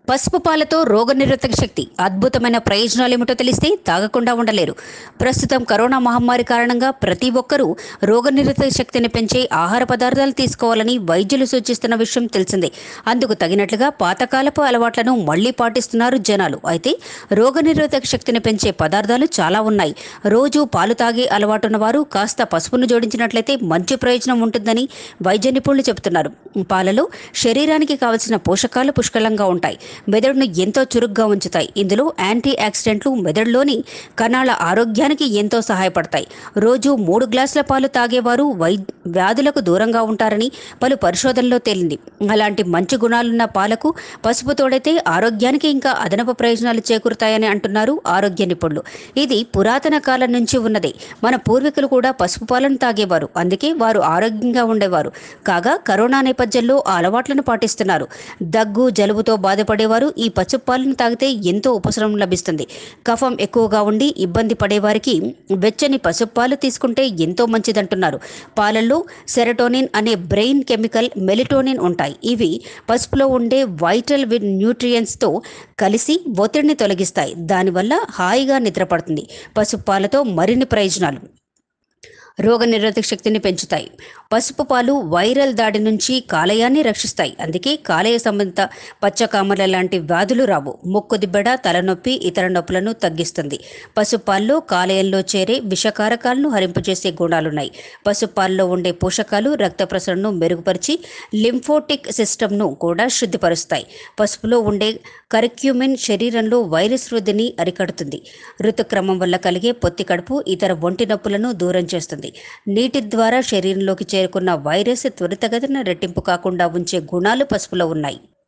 పసుపు పాలతో రోగనిరోధక శక్తి అద్భుతమైన ప్రయోజనాలు ఏమిటో తెలిస్తే తాగకుండా ఉండలేరు ప్రస్తుతం కరోనా మహమ్మారి కారణంగా ప్రతి ఒక్కరూ రోగనిరోధక శక్తిని పెంచే ఆహార పదార్థాలు తీసుకోవాలని వైద్యులు సూచిస్తున్న విషయం తెలిసిందే అందుకు తగినట్లుగా పాతకాలపు అలవాట్లను మళ్లీ పాటిస్తున్నారు జనాలు అయితే రోగనిరోధక శక్తిని పెంచే పదార్థాలు చాలా ఉన్నాయి రోజు పాలు తాగే అలవాటున్న వారు కాస్త పసుపును జోడించినట్లయితే మంచి ప్రయోజనం ఉంటుందని వైద్య నిపుణులు చెబుతున్నారు పాలలో శరీరానికి కావలసిన పోషకాలు పుష్కలంగా ఉంటాయి మెదడును ఎంతో చురుగ్గా ఉంచుతాయి ఇందులో యాంటీ ఆక్సిడెంట్లు మెదడులోని కణాల ఆరోగ్యానికి ఎంతో సహాయపడతాయి రోజు మూడు గ్లాసుల పాలు తాగేవారు వై వ్యాధులకు దూరంగా ఉంటారని పలు పరిశోధనలో తేలింది అలాంటి మంచి గుణాలున్న పాలకు పసుపు తోడైతే ఆరోగ్యానికి ఇంకా అదనపు ప్రయోజనాలు చేకూరుతాయని అంటున్నారు ఆరోగ్య నిపుణులు ఇది పురాతన కాలం నుంచి ఉన్నదే మన పూర్వీకులు కూడా పసుపు పాలను తాగేవారు అందుకే వారు ఆరోగ్యంగా ఉండేవారు కాగా కరోనా నేపథ్యంలో ఆ అలవాట్లను పాటిస్తున్నారు దగ్గు జలుబుతో బాధపడేవారు ఈ పసుపు పాలను తాగితే ఎంతో ఉపశమనం లభిస్తుంది కఫం ఎక్కువగా ఉండి ఇబ్బంది పడేవారికి వెచ్చని పసుపు పాలు తీసుకుంటే ఎంతో మంచిదంటున్నారు పాలల్లో సెరటోనిన్ అనే బ్రెయిన్ కెమికల్ మెలిటోనిన్ ఉంటాయి ఇవి పసుపులో ఉండే వైటల్ న్యూట్రియంట్స్తో కలిసి ఒత్తిడిని తొలగిస్తాయి దానివల్ల హాయిగా నిద్రపడుతుంది పసుపు పాలతో మరిన్ని ప్రయోజనాలు రోగనిరోధక శక్తిని పెంచుతాయి పసుపు పాలు వైరల్ దాడి నుంచి కాలేయాన్ని రక్షిస్తాయి అందుకే కాలేయ సంబంధిత పచ్చకామల లాంటి వ్యాధులు రావు ముక్కు దిబ్బడ తలనొప్పి ఇతర నొప్పులను తగ్గిస్తుంది పసుపు పాల్లో కాలేయంలో చేరే విషకారకాలను హరింపజేసే గుణాలున్నాయి పసుపు పాల్లో ఉండే పోషకాలు రక్త ప్రసరణను మెరుగుపరిచి లింఫోటిక్ సిస్టమ్ను కూడా శుద్ధిపరుస్తాయి పసుపులో ఉండే కరిక్యూమిన్ శరీరంలో వైరస్ వృద్ధిని అరికడుతుంది ఋతుక్రమం వల్ల కలిగే పొత్తి కడుపు ఇతర ఒంటి నొప్పులను దూరం చేస్తుంది నీటి ద్వారా శరీరంలోకి చేరుకున్న వైరస్ త్వరితగతిన రెట్టింపు కాకుండా ఉంచే గుణాలు పసుపులో ఉన్నాయి